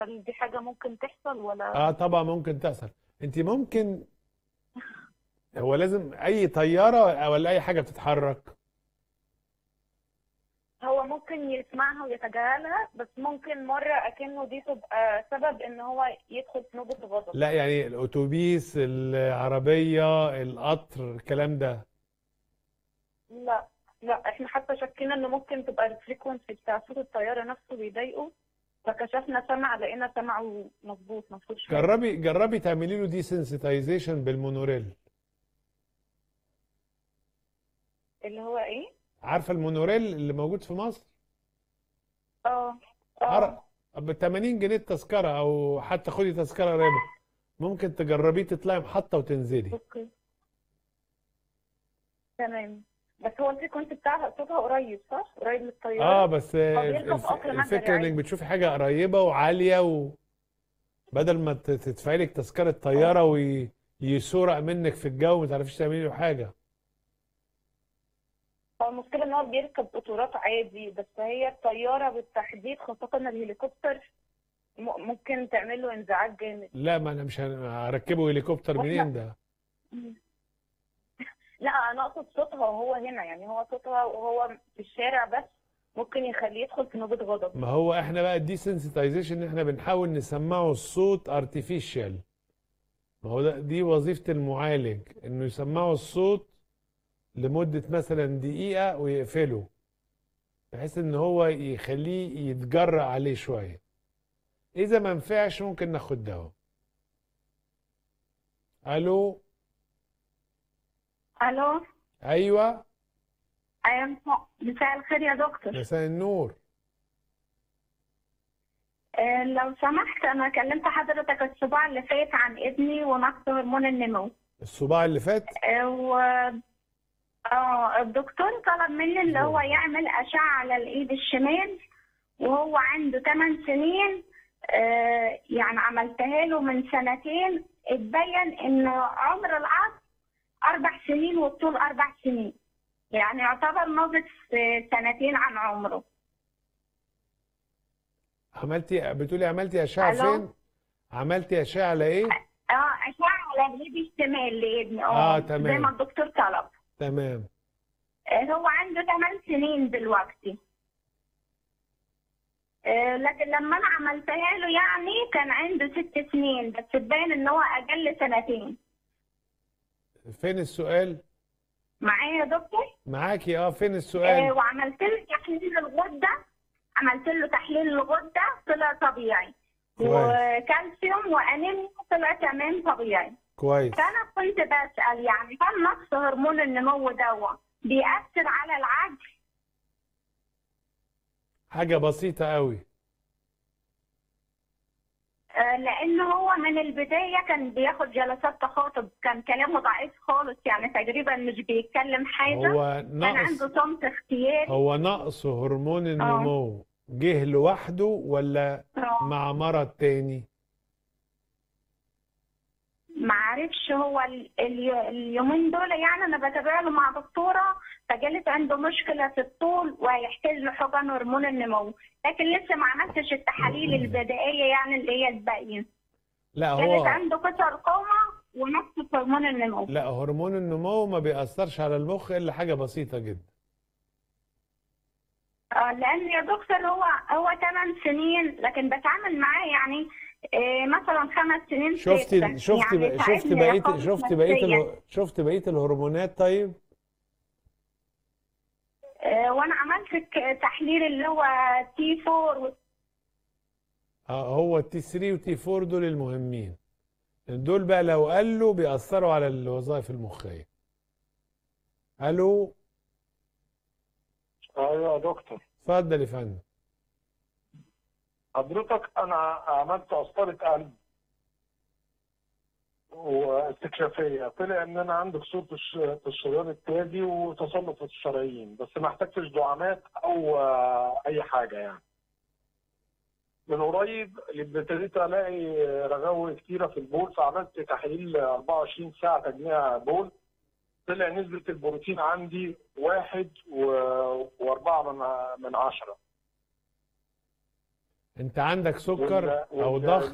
هل دي حاجة ممكن تحصل ولا اه طبعا ممكن تحصل انت ممكن هو لازم اي طياره ولا اي حاجه بتتحرك هو ممكن يسمعها ويتجاهلها بس ممكن مرة أكنه دي تبقى سبب إن هو يدخل في نوبة غضب لا يعني الاتوبيس العربيه القطر الكلام ده لا لا احنا حتى شكينا إن ممكن تبقى الفريكونسي بتاع صوت الطيارة نفسه بيضايقه فكشفنا سمع لقينا سمعه مظبوط مفهوش حاجة جربي جربي تعملي له دي سنسيتايزيشن بالمونوريل اللي هو إيه؟ عارفه المونوريل اللي موجود في مصر اه عر- اه ب 80 جنيه التذكره او حتى خدي تذكره قريبه ممكن تجربيه تطلعي محطه وتنزلي اوكي تمام بس هو الفريكونسي بتاعها صوتها قريب صح؟ قريب من الطيارة اه بس هو الف- بيركب الف- قطر مجري الفكره انك عادي بتشوفي حاجه قريبه وعاليه وبدل ما ت- تدفعي لك تذكره طياره ويسرق منك في الجو ما تعرفيش تعملي له حاجه هو المشكلة إن هو بيركب قطارات عادي بس هي الطيارة بالتحديد خاصة الهليكوبتر م- ممكن تعمل له انزعاج جامد لا ما انا مش هن- هركبه هليكوبتر واحنا منين ده لا أنا أقصد صوتها وهو هنا يعني هو صوتها وهو في الشارع بس ممكن يخليه يدخل في نوبة غضب ما هو احنا بقى الدي سنسيتايزيشن احنا بنحاول نسمعه الصوت ارتفيشال ما هو ده دي وظيفة المعالج انه يسمعه الصوت لمدة مثلا دقيقة ويقفله بحيث ان هو يخليه يتجرأ عليه شوية اذا ما نفعش ممكن ناخد دواء الو ألو ايوه أيام مساء الخير يا دكتور مساء النور آه، لو سمحت أنا كلمت حضرتك الأسبوع اللي فات عن ابني ونقص هرمون النمو الصباع اللي فات آه، و اه الدكتور طلب مني اللي هو يعمل أشعة على الإيد الشمال وهو عنده 8 سنين آه، يعني عملتها له من سنتين اتبين إن عمر العظم أربع سنين والطول أربع سنين يعني يعتبر ناقص آه، سنتين عن عمره عملتي بتقولي عملتي اشعة ألو فين عملتي اشعة على ايه اه أشعة على الإيد الشمال لابني اه اه زي ما تمام الدكتور طلب تمام آه، هو عنده 8 سنين دلوقتي آه، لكن لما انا عملتها له يعني كان عنده ست سنين بس تبين ان هو اقل سنتين فين السؤال معايا يا دكتور معاكي اه فين آه، السؤال وعملت له تحليل الغده عملت له تحليل الغده طلع طبيعي كويس وكالسيوم وانيميا طلع تمام طبيعي كويس فانا كنت بسال يعني هل نقص هرمون النمو دوا بيأثر على العجل حاجة بسيطة قوي آه، لأن هو من البداية كان بياخد جلسات تخاطب كان كلامه ضعيف خالص يعني تقريبا مش بيتكلم حاجة هو كان نقص عنده صمت اختياري هو نقص هرمون اه النمو جه لوحده ولا اه مع مرض تاني معرفش هو ال- ال- اليومين دول يعني أنا بتابع له مع دكتورة فقالت عنده مشكلة في الطول وهيحتاج له حقن هرمون النمو لكن لسه ما عملتش التحاليل البدائية يعني اللي هي تبين لا قالت هو عنده قصر قومة ونقص في هرمون النمو لا هرمون النمو ما بيأثرش على المخ إلا حاجة بسيطة جدا آه، لان يا دكتور هو هو 8 سنين لكن بتعامل معاه يعني آه، مثلا خمس سنين شفتي ستة شفتي يعني شفتي ساعدني بقية خالص شفتي بقية نفسيا اله- شفتي بقية الهرمونات طيب آه، وانا عملت ك- تحليل اللي هو تي 4 اه هو التي 3 وتي 4 دول المهمين دول بقى لو قالوا بيأثروا على الوظائف المخية الو ايوه يا دكتور اتفضل يا فندم حضرتك انا عملت قسطره قلب واستكشافيه طلع ان انا عندي كسور في الش- في الشريان التالي وتصلب في الشرايين بس ما احتجتش دعامات او آه، اي حاجه يعني من قريب ابتديت الاقي رغاوي كتيره في البول فعملت تحليل 24 ساعه تجميع بول طلع نسبه البروتين عندي واحد و- واربعه من من عشره انت عندك سكر وال- او وال- ضغط